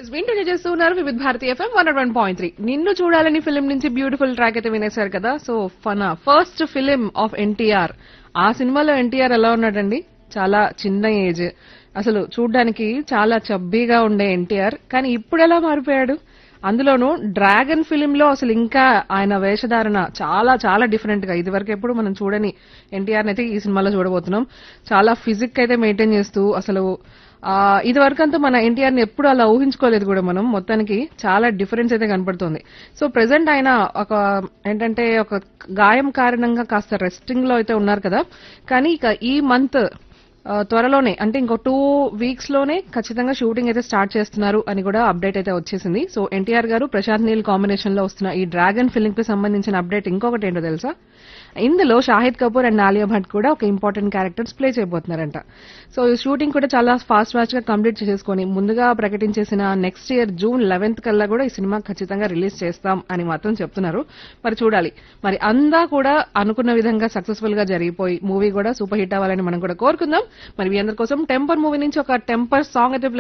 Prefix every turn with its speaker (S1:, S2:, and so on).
S1: yes వింటూనే చేస్తున్నారు Vividh Bharati FM one one point three Ninnu Choodalani film నుంచి బ్యూటిఫుల్ ట్రాక్ అయితే వినేశారు కదా సో ఫన ఫస్ట్ ఫిలిం ఆఫ్ ఎన్టీఆర్ ఆ సినిమాలో ఎన్టీఆర్ ఎలా ఉన్నాడండి చాలా చిన్న ఏజ్ అసలు చూడ్డానికి చాలా చబ్బీగా ఉండే ఎన్టీఆర్ కానీ ఇప్పుడు ఎలా మారిపోయాడు అందులోనూ డ్రాగన్ ఫిలిం లో అసలు ఇంకా ఆయన వేషధారణ చాలా చాలా డిఫరెంట్ గా ఇది వరకు ఎప్పుడు మనం చూడని ఎన్టీఆర్ అయితే ఈ సినిమాలో చూడబోతున్నాం చాలా ఫిజిక్ అయితే మెయింటైన్ చేస్తూ అసలు ఆ, ఇది వరకు అంతా మన ఎన్టీఆర్ ని ఎప్పుడు అలా ఊహించుకోలేదు కూడా మనం మొత్తానికి చాలా డిఫరెన్స్ అయితే కనపడుతుంది సో ప్రెసెంట్ ఆయన ఒక ఏంటంటే ఒక గాయం కారణంగా కాస్త రెస్టింగ్ లో అయితే ఉన్నారు కదా కానీ ఇక ఈ మంత్ ఆ, త్వరలోనే అంటే ఇంకో టూ వీక్స్ లోనే ఖచ్చితంగా షూటింగ్ అయితే స్టార్ట్ చేస్తున్నారు అని కూడా అప్డేట్ అయితే వచ్చేసింది సో ఎన్టీఆర్ గారు ప్రశాంత్ నీల్ కాంబినేషన్ లో వస్తున్న ఈ డ్రాగన్ ఫిల్మ్ కి సంబంధించిన అప్డేట్ ఇంకొకటి ఏంటో తెలుసా ఇందులో షాహిద్ కపూర్ అండ్ ఆలియా భట్ కూడా ఒక ఇంపార్టెంట్ క్యారెక్టర్స్ ప్లే చేయబోతున్నారంట సో ఈ షూటింగ్ కూడా చాలా ఫాస్ట్ ఫాస్ట్ గా కంప్లీట్ చేసుకొని ముందుగా ప్రకటించేసిన నెక్స్ట్ ఇయర్ జూన్ లెవెన్త్ కల్లా కూడా ఈ సినిమా ఖచ్చితంగా రిలీజ్ చేస్తాం అని మాత్రం చెప్తున్నారు మరి చూడాలి మరి అందా కూడా అనుకున్న విధంగా సక్సెస్ఫుల్ గా జరిగిపోయి మూవీ కూడా సూపర్ హిట్ అవ్వాలని మనం కూడా కోరుకుందాం మరి మీ అందరి కోసం టెంపర్ మూవీ నుంచి ఒక టెంపర్ సాంగ్ అయితే play